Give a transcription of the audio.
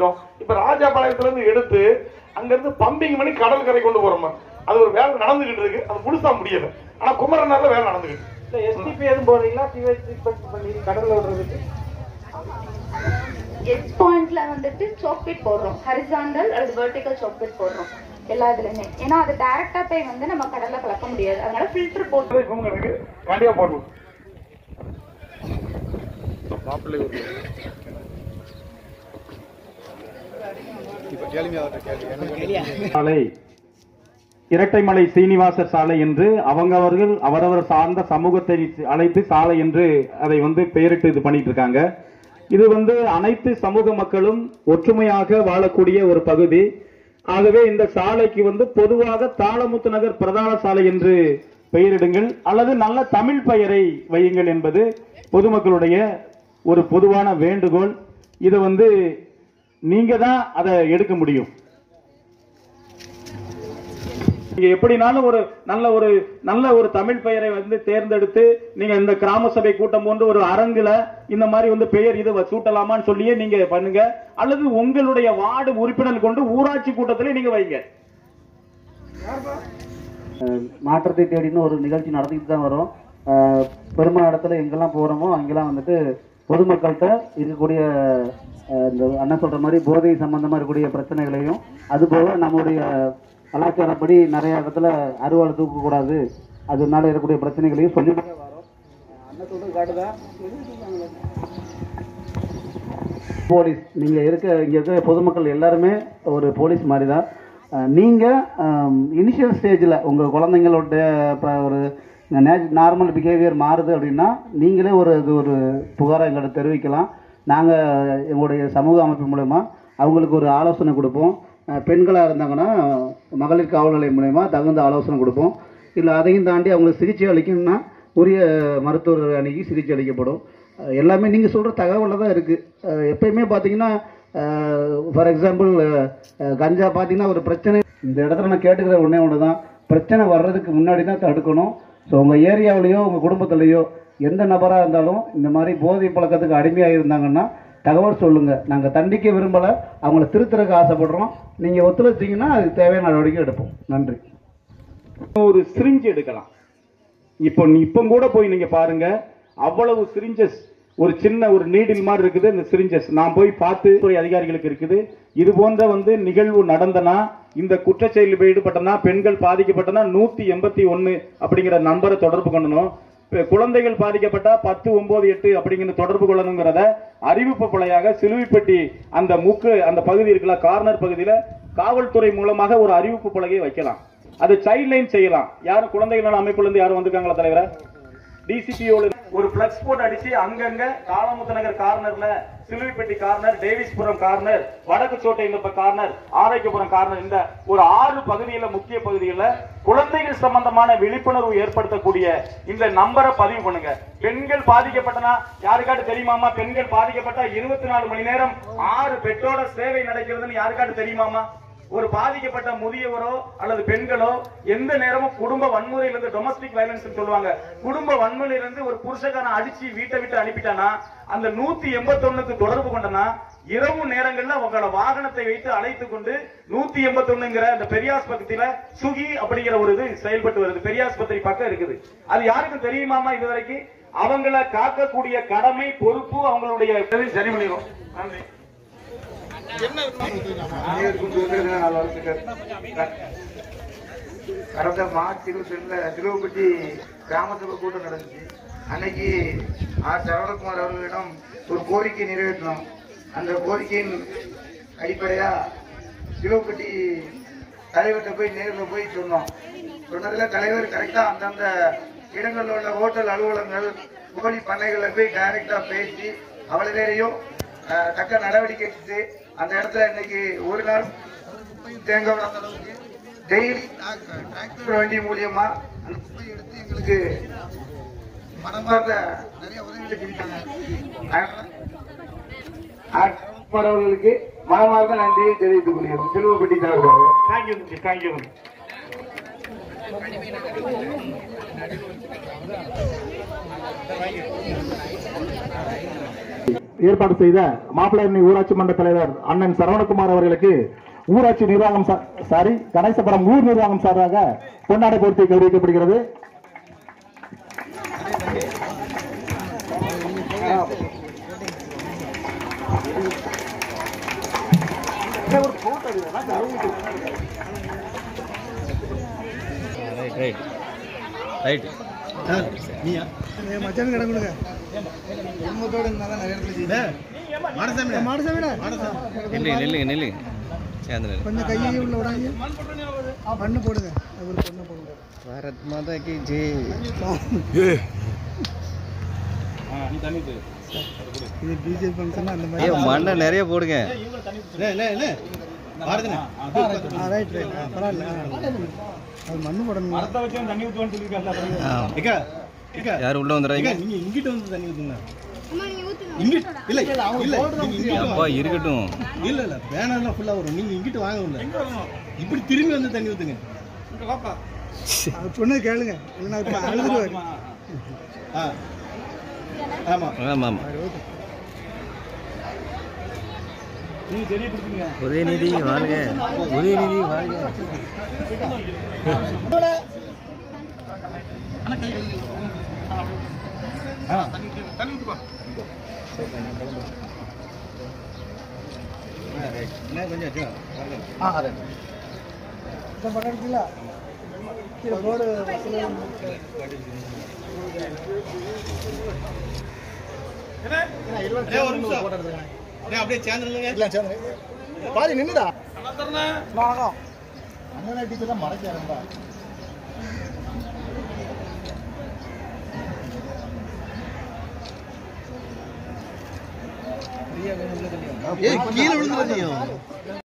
வந்துட்டோம் இப்ப ராஜாபாளையத்துல இருந்து எடுத்து அங்க இருந்து பம்பிங் பண்ணி கடல் கரை கொண்டு போறோம் அது ஒரு வேலை நடந்துகிட்டு இருக்கு அது முழுசா முடியல ஆனா குமரனார்ல வேலை நடந்துகிட்டு இருக்கு. இல்ல எஸ்டிபி எதுவும் போடுறீங்களா பிஹெச் ட்ரீட்மெண்ட் பண்ணி கடல்ல விடுறதுக்கு எட் பாயிண்ட்ல வந்துட்டு சாக்பீட் போடுறோம் ஹரிசாண்டல் அல்லது வெர்டிக்கல் சாக்பீட் போடுறோம் எல்லா இதுலயுமே ஏன்னா அது டைரக்டா போய் வந்து நம்ம கடல்ல கலக்க முடியாது அதனால ஃபில்டர் போட்டு இவங்க இருக்கு கண்டிப்பா போடணும் சாலை இரட்டைமலை சீனிவாசர் சாலை என்று அவங்க அவர்கள் அவரவர் சார்ந்த சமூகத்தை அழைத்து சாலை என்று அதை வந்து பெயரிட்டு இது பண்ணிட்டு இருக்காங்க இது வந்து அனைத்து சமூக மக்களும் ஒற்றுமையாக வாழக்கூடிய ஒரு பகுதி ஆகவே இந்த சாலைக்கு வந்து பொதுவாக தாளமுத்து நகர் பிரதான சாலை என்று பெயரிடுங்கள் அல்லது நல்ல தமிழ் பெயரை வையுங்கள் என்பது பொதுமக்களுடைய ஒரு பொதுவான வேண்டுகோள் இதை வந்து நீங்க தான் அதை எடுக்க முடியும் நீங்க எப்படினாலும் ஒரு நல்ல ஒரு நல்ல ஒரு தமிழ் பெயரை வந்து தேர்ந்தெடுத்து நீங்க இந்த கிராம சபை கூட்டம் போன்று ஒரு அரங்குல இந்த மாதிரி வந்து பெயர் இது வ- சூட்டலாமான்னு சொல்லியே நீங்க பண்ணுங்க அல்லது உங்களுடைய வார்டு உறுப்பினர் கொண்டு ஊராட்சி கூட்டத்திலே நீங்க வைங்க மாற்றத்தை தேடின்னு ஒரு நிகழ்ச்சி நடத்திட்டு தான் வரோம் அஹ் பெரும்பாலான இடத்துல எங்கெல்லாம் போகிறோமோ அங்கெல்லாம் வந்துட்டு பொதுமக்கள்கிட்ட இருக்கக்கூடிய அஹ், இந்த அண்ணன் சொல்ற மாதிரி போதை சம்பந்தமா இருக்கக்கூடிய பிரச்சனைகளையும் அதுபோக நம்முடைய கலாச்சாரப்படி நிறைய இடத்துல அறுவாள் தூக்கக்கூடாது அதனால இருக்கக்கூடிய பிரச்சனைகளையும் சொல்லிட்டு தான் வரோம் அஹ் அண்ணன் சொல்றது காட்டுதா போலீஸ் நீங்க இருக்க இங்க இருக்க பொதுமக்கள் எல்லாருமே ஒரு போலீஸ் மாதிரி தான் அஹ் நீங்க இனிஷியல் ஸ்டேஜில் உங்க குழந்தைங்களோட இப்போ ஒரு நார்மல் பிஹேவியர் மாறுது அப்படின்னா நீங்களே ஒரு இது ஒரு புகாரை எங்கள்கிட்ட தெரிவிக்கலாம் நாங்கள் எங்களுடைய சமூக அமைப்பு மூலயமா அவங்களுக்கு ஒரு ஆலோசனை கொடுப்போம் அஹ் பெண்களாக இருந்தாங்கன்னா மகளிர் காவல் நிலையம் மூலயமா தகுந்த ஆலோசனை கொடுப்போம் இல்லை அதையும் தாண்டி அவங்களுக்கு சிகிச்சை அளிக்கணும்னா உரிய மருத்துவர் அணுகி சிகிச்சை அளிக்கப்படும் அஹ் எல்லாமே நீங்கள் சொல்கிற தகவலில் தான் இருக்குது எப்பயுமே பார்த்தீங்கன்னா ஃபார் எக்ஸாம்பிள் கஞ்சா பார்த்தீங்கன்னா ஒரு பிரச்சனை இந்த இடத்துல நான் கேட்டுக்கிற ஒன்றே ஒன்று தான் பிரச்சனை வர்றதுக்கு முன்னாடி தான் தடுக்கணும் ஸோ உங்கள் ஏரியாவிலையோ உங்கள் குடும்பத்துலேயோ எந்த நபராக இருந்தாலும் இந்த மாதிரி போதை பழக்கத்துக்கு அடிமையாக இருந்தாங்கன்னா தகவல் சொல்லுங்கள் நாங்கள் தண்டிக்க விரும்பலை அவங்கள திருத்துறதுக்கு ஆசைப்படுறோம் நீங்கள் ஒத்துழைச்சிங்கன்னா அதுக்கு தேவையான நடவடிக்கை எடுப்போம் நன்றி ஒரு சிரிஞ்சு எடுக்கலாம் இப்போ நீ இப்போ கூட போய் நீங்க பாருங்க அவ்வளவு சிரிஞ்சஸ் ஒரு சின்ன ஒரு நீடில் மாதிரி இருக்குது இந்த சிரிஞ்சஸ் நான் போய் பார்த்து துறை அதிகாரிகளுக்கு இருக்குது இது போன்ற வந்து நிகழ்வு நடந்தனா இந்த குற்றச்செயலில் ஈடுபட்டனா பெண்கள் பாதிக்கப்பட்டனா நூத்தி எண்பத்தி ஒன்னு அப்படிங்கிற நம்பரை தொடர்பு கொள்ளணும் இப்ப குழந்தைகள் பாதிக்கப்பட்டா பத்து ஒன்பது எட்டு அப்படிங்கிற தொடர்பு கொள்ளணுங்கிறத அறிவிப்பு பிழையாக சிலுவைப்பட்டி அந்த முக்கு அந்த பகுதி இருக்குல்ல கார்னர் பகுதியில காவல்துறை மூலமாக ஒரு அறிவிப்பு பலகையை வைக்கலாம் அது சைல்ட் லைன் செய்யலாம் யாரும் குழந்தைகள் நல அமைப்புல இருந்து யாரும் வந்திருக்காங்களா தலைவர டிசிபிஓல ஒரு பிளக்ஸ் போட்டு அடிச்சு அங்கங்க தாளமுத்து நகர் கார்னர்ல சிலுவைப்பட்டி கார்னர் டேவிஸ்புரம் கார்னர் வடக்கு சோட்டை இந்த கார்னர் ஆரோக்கியபுரம் கார்னர் இந்த ஒரு ஆறு பகுதியில முக்கிய பகுதியில குழந்தைகள் சம்பந்தமான விழிப்புணர்வு ஏற்படுத்தக்கூடிய இந்த நம்பரை பதிவு பண்ணுங்க பெண்கள் பாதிக்கப்பட்டனா யாருக்காட்டு தெரியுமாமா பெண்கள் பாதிக்கப்பட்டா இருபத்தி நாலு மணி நேரம் ஆறு பெற்றோட சேவை நடக்கிறதுன்னு யாருக்காட்டு தெரியுமாமா ஒரு பாதிக்கப்பட்ட முதியவரோ அல்லது பெண்களோ எந்த நேரமும் குடும்ப வன்முறையிலிருந்து டொமஸ்டிக் வயலன்ஸ் சொல்லுவாங்க குடும்ப வன்முறையிலிருந்து ஒரு புருஷக்காரன் அடிச்சு வீட்டை விட்டு அனுப்பிட்டானா அந்த நூத்தி எண்பத்தொன்னுக்கு தொடர்பு கொண்டனா இரவு நேரங்கள்ல உங்களோட வாகனத்தை வைத்து அழைத்து கொண்டு நூத்தி எண்பத்தொன்னுங்கிற அந்த பெரியாஸ்பத்திரியில சுகி அப்படிங்கிற ஒரு இது செயல்பட்டு வருது பெரியாஸ்பத்திரி பக்கம் இருக்குது அது யாருக்கும் தெரியுமாமா இது வரைக்கும் அவங்கள காக்கக்கூடிய கடமை பொறுப்பு அவங்களுடைய சரி பண்ணிடும் நன்றி கடந்த மார்ச் இருபத்தி ரெண்டுல திருவப்பட்டி கிராம சபை கூட்டம் நடந்துச்சு அன்னைக்கு ஆர் சரவணகுமார் அவர்களிடம் ஒரு கோரிக்கை நிறைவேற்றினோம் அந்த கோரிக்கையின் அடிப்படையா திருவப்பட்டி தலைவர்கிட்ட போய் நேரில் போய் சொன்னோம் சொன்னதுல தலைவர் கரெக்டா அந்தந்த இடங்களில் உள்ள ஹோட்டல் அலுவலகங்கள் கோழி பண்ணைகளை போய் டைரக்டா பேசி அவ்வளவு தக்க நடவடிக்கை எடுத்து அந்த இடத்துல இன்னைக்கு ஒரு நாள் தேங்காய் விடாத அளவுக்கு டெய்லி டிராக்டர் வண்டி மூலியமா அந்த குப்பை எடுத்து எங்களுக்கு மனமார்ந்த நிறைய உதவிகளை செஞ்சாங்க அதனால ஆர். சரவணகுமார் அவர்களுக்கு மனமார்ந்த நன்றியை தெரிவித்துக் கொள்கிறோம் சிலுவப்பட்டி சார்பாக தேங்க்யூ தேங்க்யூ ஏற்பாடு செய்த மாப்பிள்ளையரணி ஊராட்சி மன்ற தலைவர் அண்ணன் சரவணகுமார் அவர்களுக்கு ஊராட்சி நிர்வாகம் சா- சாரி கணேசபுரம் ஊர் நிர்வாகம் சார்பாக பொன்னாடை போர்த்தி கௌரவிக்கப்படுகிறது மச்சான் கிட கொடுங்க குடும்பத்தோட இருந்தா நிறைய இடத்துல நில்லு நில்லுங்க நில்லுங்க சேர்ந்து கொஞ்சம் கையை உள்ள விடாங்க பண்ணு போடுங்க ஒரு பொண்ணு போடுங்க பாரத் மாதா கி ஜெய் இது டிஜே ஃபங்க்ஷன் அந்த ஏ மண்ணை நிறைய போடுங்க ரைட் ரைட் பரவாயில்ல அது மண்ணு போடணும் யார் உள்ள வந்துடுறாங்க அப்பா இருக்கட்டும் இல்ல இல்ல பேனர்லாம் ஃபுல்லா வரும் நீங்க இங்கிட்டு வாங்க உள்ள இப்படி திரும்பி வந்து தண்ணி ஊத்துங்க அது பொண்ணு கேளுங்க இல்லைன்னா இப்ப அழுதுருவாரு ஆ. ஆமா ஆமா ஆமா உதயநிதி வாழ்க உதயநிதி வாழ்க என்ன கொஞ்சம் வச்சுக்கோ. இந்த படம் இருக்குல்ல கீழே போர்டு ஏய், ஒரு நிமிஷம். ஏய், அப்படியே சேர்ந்துருங்க பாதி நின்னுடா வணக்கம் அண்ணனை டீச்சர் தான் மறைக்காரன்பா ஏய் கீழே விழுந்துடாதீங்க